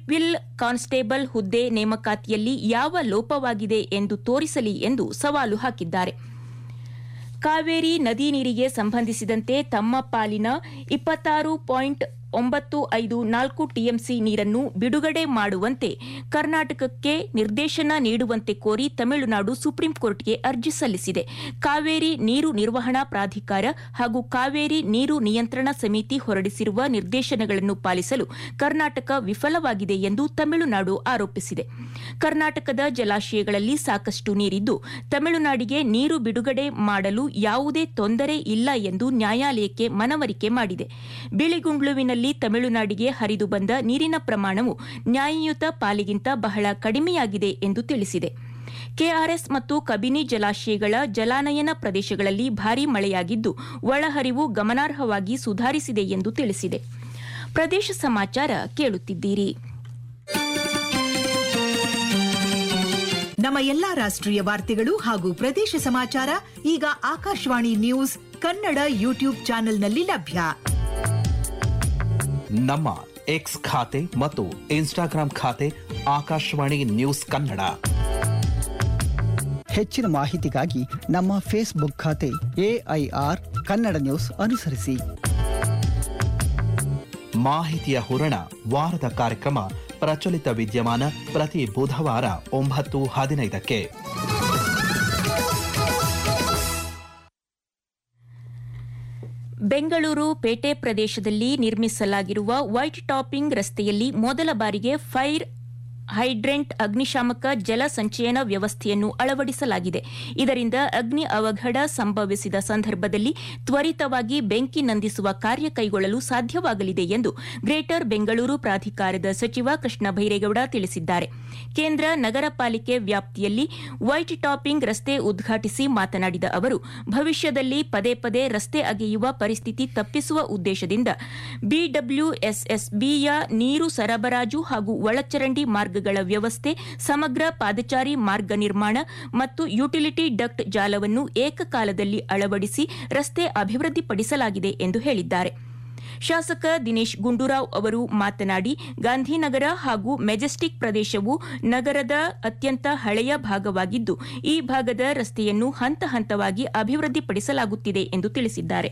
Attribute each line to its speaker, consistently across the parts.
Speaker 1: ಲಿಟ್ವಿಲ್ constable ಹುದ್ದೆ ನೇಮಕಾತಿಯಲ್ಲಿ ಯಾವ ಲೋಪವಾಗಿದೆ ಎಂದು ತೋರಿಸಲಿ ಎಂದು ಸವಾಲು ಹಾಕಿದ್ದಾರೆ ಕಾವೇರಿ ನದಿ ನೀರಿಗೆ ಸಂಬಂಧಿಸಿದಂತೆ ತಮ್ಮ ಪಾಲಿನ ಇಪ್ಪತ್ತಾರು ಪಾಯಿಂಟ್ ಒಂಬತ್ತು ಐದು ನಾಲ್ಕು ಟಿಎಂಸಿ ನೀರನ್ನು ಬಿಡುಗಡೆ ಮಾಡುವಂತೆ ಕರ್ನಾಟಕಕ್ಕೆ ನಿರ್ದೇಶನ ನೀಡುವಂತೆ ಕೋರಿ ತಮಿಳುನಾಡು ಸುಪ್ರೀಂ ಕೋರ್ಟ್ಗೆ ಅರ್ಜಿ ಸಲ್ಲಿಸಿದೆ ಕಾವೇರಿ ನೀರು ನಿರ್ವಹಣಾ ಪ್ರಾಧಿಕಾರ ಹಾಗೂ ಕಾವೇರಿ ನೀರು ನಿಯಂತ್ರಣ ಸಮಿತಿ ಹೊರಡಿಸಿರುವ ನಿರ್ದೇಶನಗಳನ್ನು ಪಾಲಿಸಲು ಕರ್ನಾಟಕ ವಿಫಲವಾಗಿದೆ ಎಂದು ತಮಿಳುನಾಡು ಆರೋಪಿಸಿದೆ ಕರ್ನಾಟಕದ ಜಲಾಶಯಗಳಲ್ಲಿ ಸಾಕಷ್ಟು ನೀರಿದ್ದು ತಮಿಳುನಾಡಿಗೆ ನೀರು ಬಿಡುಗಡೆ ಮಾಡಲು ಯಾವುದೇ ತೊಂದರೆ ಇಲ್ಲ ಎಂದು ನ್ಯಾಯಾಲಯಕ್ಕೆ ಮನವರಿಕೆ ಮಾಡಿದೆ ಬಿಳಿಗುಂಡ್ಲುವಿನಲ್ಲಿ ತಮಿಳುನಾಡಿಗೆ ಹರಿದು ಬಂದ ನೀರಿನ ಪ್ರಮಾಣವು ನ್ಯಾಯಯುತ ಪಾಲಿಗಿಂತ ಬಹಳ ಕಡಿಮೆಯಾಗಿದೆ ಎಂದು ತಿಳಿಸಿದೆ ಕೆಆರ್ಎಸ್ ಮತ್ತು ಕಬಿನಿ ಜಲಾಶಯಗಳ ಜಲಾನಯನ ಪ್ರದೇಶಗಳಲ್ಲಿ ಭಾರೀ ಮಳೆಯಾಗಿದ್ದು ಒಳಹರಿವು ಗಮನಾರ್ಹವಾಗಿ ಸುಧಾರಿಸಿದೆ ಎಂದು ತಿಳಿಸಿದೆ ಪ್ರದೇಶ ಸಮಾಚಾರ ಕೇಳುತ್ತಿದ್ದೀರಿ
Speaker 2: ನಮ್ಮ ಎಲ್ಲಾ ರಾಷ್ಟ್ರೀಯ ವಾರ್ತೆಗಳು ಹಾಗೂ ಪ್ರದೇಶ ಸಮಾಚಾರ ಈಗ ಆಕಾಶವಾಣಿ ನ್ಯೂಸ್ ಕನ್ನಡ ಯೂಟ್ಯೂಬ್ ಚಾನೆಲ್ನಲ್ಲಿ ಲಭ್ಯ
Speaker 3: ನಮ್ಮ ಎಕ್ಸ್ ಖಾತೆ ಮತ್ತು ಇನ್ಸ್ಟಾಗ್ರಾಂ ಖಾತೆ ಆಕಾಶವಾಣಿ ನ್ಯೂಸ್ ಕನ್ನಡ
Speaker 4: ಹೆಚ್ಚಿನ ಮಾಹಿತಿಗಾಗಿ ನಮ್ಮ ಫೇಸ್ಬುಕ್ ಖಾತೆ ಎಐಆರ್ ಕನ್ನಡ ನ್ಯೂಸ್ ಅನುಸರಿಸಿ
Speaker 3: ಮಾಹಿತಿಯ ಹೂರಣ ವಾರದ ಕಾರ್ಯಕ್ರಮ ಪ್ರಚಲಿತ ವಿದ್ಯಮಾನ ಪ್ರತಿ ಬುಧವಾರ ಒಂಬತ್ತು ಹದಿನೈದಕ್ಕೆ
Speaker 1: ಬೆಂಗಳೂರು ಪೇಟೆ ಪ್ರದೇಶದಲ್ಲಿ ನಿರ್ಮಿಸಲಾಗಿರುವ ವೈಟ್ ಟಾಪಿಂಗ್ ರಸ್ತೆಯಲ್ಲಿ ಮೊದಲ ಬಾರಿಗೆ ಫೈರ್ ಹೈಡ್ರೆಂಟ್ ಅಗ್ನಿಶಾಮಕ ಜಲ ಸಂಚಯನ ವ್ಯವಸ್ಥೆಯನ್ನು ಅಳವಡಿಸಲಾಗಿದೆ ಇದರಿಂದ ಅಗ್ನಿ ಅವಘಡ ಸಂಭವಿಸಿದ ಸಂದರ್ಭದಲ್ಲಿ ತ್ವರಿತವಾಗಿ ಬೆಂಕಿ ನಂದಿಸುವ ಕಾರ್ಯ ಕೈಗೊಳ್ಳಲು ಸಾಧ್ಯವಾಗಲಿದೆ ಎಂದು ಗ್ರೇಟರ್ ಬೆಂಗಳೂರು ಪ್ರಾಧಿಕಾರದ ಸಚಿವ ಕೃಷ್ಣ ಭೈರೇಗೌಡ ತಿಳಿಸಿದ್ದಾರೆ ಕೇಂದ್ರ ನಗರ ಪಾಲಿಕೆ ವ್ಯಾಪ್ತಿಯಲ್ಲಿ ವೈಟ್ ಟಾಪಿಂಗ್ ರಸ್ತೆ ಉದ್ಘಾಟಿಸಿ ಮಾತನಾಡಿದ ಅವರು ಭವಿಷ್ಯದಲ್ಲಿ ಪದೇ ಪದೇ ರಸ್ತೆ ಅಗೆಯುವ ಪರಿಸ್ಥಿತಿ ತಪ್ಪಿಸುವ ಉದ್ದೇಶದಿಂದ ಬಿಡಬ್ಲ್ಯೂಎಸ್ಎಸ್ಬಿಯ ನೀರು ಸರಬರಾಜು ಹಾಗೂ ಒಳಚರಂಡಿ ಮಾರ್ಗಗಳ ವ್ಯವಸ್ಥೆ ಸಮಗ್ರ ಪಾದಚಾರಿ ಮಾರ್ಗ ನಿರ್ಮಾಣ ಮತ್ತು ಯುಟಿಲಿಟಿ ಡಕ್ಟ್ ಜಾಲವನ್ನು ಏಕಕಾಲದಲ್ಲಿ ಅಳವಡಿಸಿ ರಸ್ತೆ ಅಭಿವೃದ್ಧಿಪಡಿಸಲಾಗಿದೆ ಎಂದು ಹೇಳಿದ್ದಾರೆ ಶಾಸಕ ದಿನೇಶ್ ಗುಂಡೂರಾವ್ ಅವರು ಮಾತನಾಡಿ ಗಾಂಧಿನಗರ ಹಾಗೂ ಮೆಜೆಸ್ಟಿಕ್ ಪ್ರದೇಶವು ನಗರದ ಅತ್ಯಂತ ಹಳೆಯ ಭಾಗವಾಗಿದ್ದು ಈ ಭಾಗದ ರಸ್ತೆಯನ್ನು ಹಂತ ಹಂತವಾಗಿ ಅಭಿವೃದ್ಧಿಪಡಿಸಲಾಗುತ್ತಿದೆ ಎಂದು ತಿಳಿಸಿದ್ದಾರೆ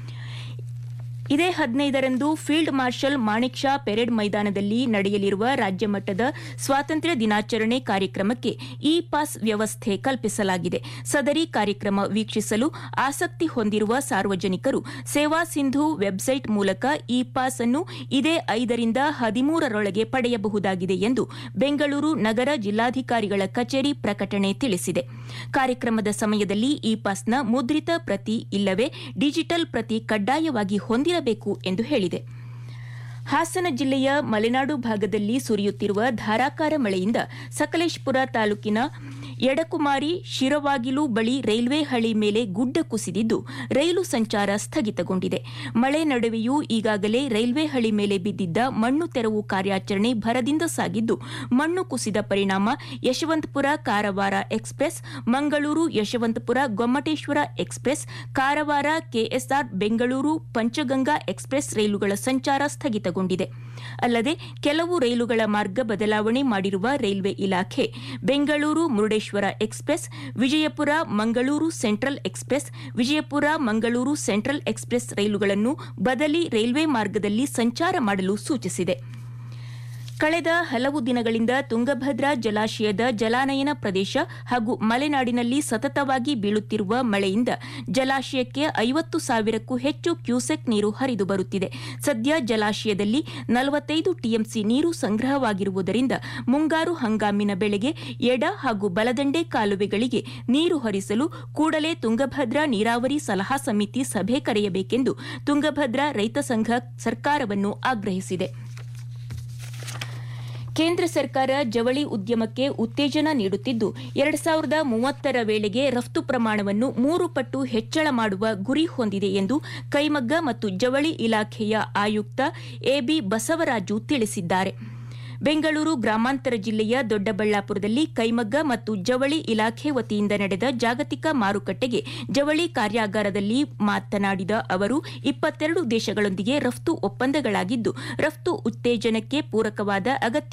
Speaker 1: ಇದೇ ಹದಿನೈದರಂದು field marshal Manekshaw parade ಮೈದಾನದಲ್ಲಿ ನಡೆಯಲಿರುವ ರಾಜ್ಯ ಮಟ್ಟದ ಸ್ವಾತಂತ್ರ್ಯ ದಿನಾಚರಣೆ ಕಾರ್ಯಕ್ರಮಕ್ಕೆ ಇ ಪಾಸ್ ವ್ಯವಸ್ಥೆ ಕಲ್ಪಿಸಲಾಗಿದೆ ಸದರಿ ಕಾರ್ಯಕ್ರಮ ವೀಕ್ಷಿಸಲು ಆಸಕ್ತಿ ಹೊಂದಿರುವ ಸಾರ್ವಜನಿಕರು ಸೇವಾ ಸಿಂಧು ವೆಬ್ಸೈಟ್ ಮೂಲಕ ಇ ಪಾಸ್ ಅನ್ನು ಇದೇ ಐದರಿಂದ ಹದಿಮೂರರೊಳಗೆ ಪಡೆಯಬಹುದಾಗಿದೆ ಎಂದು ಬೆಂಗಳೂರು ನಗರ ಜಿಲ್ಲಾಧಿಕಾರಿಗಳ ಕಚೇರಿ ಪ್ರಕಟಣೆ ತಿಳಿಸಿದೆ ಕಾರ್ಯಕ್ರಮದ ಸಮಯದಲ್ಲಿ ಇ ಪಾಸ್ನ ಮುದ್ರಿತ ಪ್ರತಿ ಇಲ್ಲವೇ ಡಿಜಿಟಲ್ ಪ್ರತಿ ಕಡ್ಡಾಯವಾಗಿ ಹೊಂದಿರಬೇಕು ಎಂದು ಹೇಳಿದೆ ಹಾಸನ ಜಿಲ್ಲೆಯ ಮಲೆನಾಡು ಭಾಗದಲ್ಲಿ ಸುರಿಯುತ್ತಿರುವ ಧಾರಾಕಾರ ಮಳೆಯಿಂದ ಸಕಲೇಶಪುರ ತಾಲೂಕಿನ ಎಡಕುಮಾರಿ ಶಿರವಾಗಿಲು ಬಳಿ ರೈಲ್ವೆ ಹಳಿ ಮೇಲೆ ಗುಡ್ಡ ಕುಸಿದಿದ್ದು ರೈಲು ಸಂಚಾರ ಸ್ಥಗಿತಗೊಂಡಿದೆ ಮಳೆ ನಡುವೆಯೂ ಈಗಾಗಲೇ ರೈಲ್ವೆ ಹಳಿ ಮೇಲೆ ಬಿದ್ದಿದ್ದ ಮಣ್ಣು ತೆರವು ಕಾರ್ಯಾಚರಣೆ ಭರದಿಂದ ಸಾಗಿದ್ದು ಮಣ್ಣು ಕುಸಿದ ಪರಿಣಾಮ Yeshwantpur Karwar express Mangaluru Yeshwantpur Gommateshwara express Karwar K S R Bengaluru Panchaganga express ರೈಲುಗಳ ಸಂಚಾರ ಸ್ಥಗಿತಗೊಂಡಿದೆ ಅಲ್ಲದೆ ಕೆಲವು ರೈಲುಗಳ ಮಾರ್ಗ ಬದಲಾವಣೆ ಮಾಡಿರುವ ರೈಲ್ವೆ ಇಲಾಖೆ Bengaluru Murudeshwar express Vijayapura Mangaluru central express Vijayapura Mangaluru central express ರೈಲುಗಳನ್ನು ಬದಲಿ ರೈಲ್ವೆ ಮಾರ್ಗದಲ್ಲಿ ಸಂಚಾರ ಮಾಡಲು ಸೂಚಿಸಿದೆ ಕಳೆದ ಹಲವು ದಿನಗಳಿಂದ ತುಂಗಭದ್ರಾ ಜಲಾಶಯದ ಜಲಾನಯನ ಪ್ರದೇಶ ಹಾಗೂ ಮಲೆನಾಡಿನಲ್ಲಿ ಸತತವಾಗಿ ಬೀಳುತ್ತಿರುವ ಮಳೆಯಿಂದ ಜಲಾಶಯಕ್ಕೆ ಐವತ್ತು ಸಾವಿರಕ್ಕೂ ಹೆಚ್ಚು ಕ್ಯೂಸೆಕ್ ನೀರು ಹರಿದು ಬರುತ್ತಿದೆ ಸದ್ಯ ಜಲಾಶಯದಲ್ಲಿ ನಲವತ್ತೈದು ಟಿಎಂಸಿ ನೀರು ಸಂಗ್ರಹವಾಗಿರುವುದರಿಂದ ಮುಂಗಾರು ಹಂಗಾಮಿನ ಬೆಳೆಗೆ ಎಡ ಹಾಗೂ ಬಲದಂಡೆ ಕಾಲುವೆಗಳಿಗೆ ನೀರು ಹರಿಸಲು ಕೂಡಲೇ ತುಂಗಭದ್ರಾ ನೀರಾವರಿ ಸಲಹಾ ಸಮಿತಿ ಸಭೆ ಕರೆಯಬೇಕೆಂದು ತುಂಗಭದ್ರಾ ರೈತ ಸಂಘ ಸರ್ಕಾರವನ್ನು ಆಗ್ರಹಿಸಿದೆ ಕೇಂದ್ರ ಸರ್ಕಾರ ಜವಳಿ ಉದ್ಯಮಕ್ಕೆ ಉತ್ತೇಜನ ನೀಡುತ್ತಿದ್ದು ಎರಡು ಸಾವಿರದ ಮೂವತ್ತರ ವೇಳೆಗೆ ರಫ್ತು ಪ್ರಮಾಣವನ್ನು ಮೂರು ಪಟ್ಟು ಹೆಚ್ಚಳ ಮಾಡುವ ಗುರಿ ಹೊಂದಿದೆ ಎಂದು ಕೈಮಗ್ಗ ಮತ್ತು ಜವಳಿ ಇಲಾಖೆಯ ಆಯುಕ್ತ ಎಬಿ ಬಸವರಾಜು ತಿಳಿಸಿದ್ದಾರೆ ಬೆಂಗಳೂರು ಗ್ರಾಮಾಂತರ ಜಿಲ್ಲೆಯ ದೊಡ್ಡಬಳ್ಳಾಪುರದಲ್ಲಿ ಕೈಮಗ್ಗ ಮತ್ತು ಜವಳಿ ಇಲಾಖೆ ವತಿಯಿಂದ ನಡೆದ ಜಾಗತಿಕ ಮಾರುಕಟ್ಟೆಗೆ ಜವಳಿ ಕಾರ್ಯಾಗಾರದಲ್ಲಿ ಮಾತನಾಡಿದ ಅವರು ಇಪ್ಪತ್ತೆರಡು ದೇಶಗಳೊಂದಿಗೆ ರಫ್ತು ಒಪ್ಪಂದಗಳಾಗಿದ್ದು ರಫ್ತು ಉತ್ತೇಜನಕ್ಕೆ ಪೂರಕವಾದ ಅಗತ್ಯ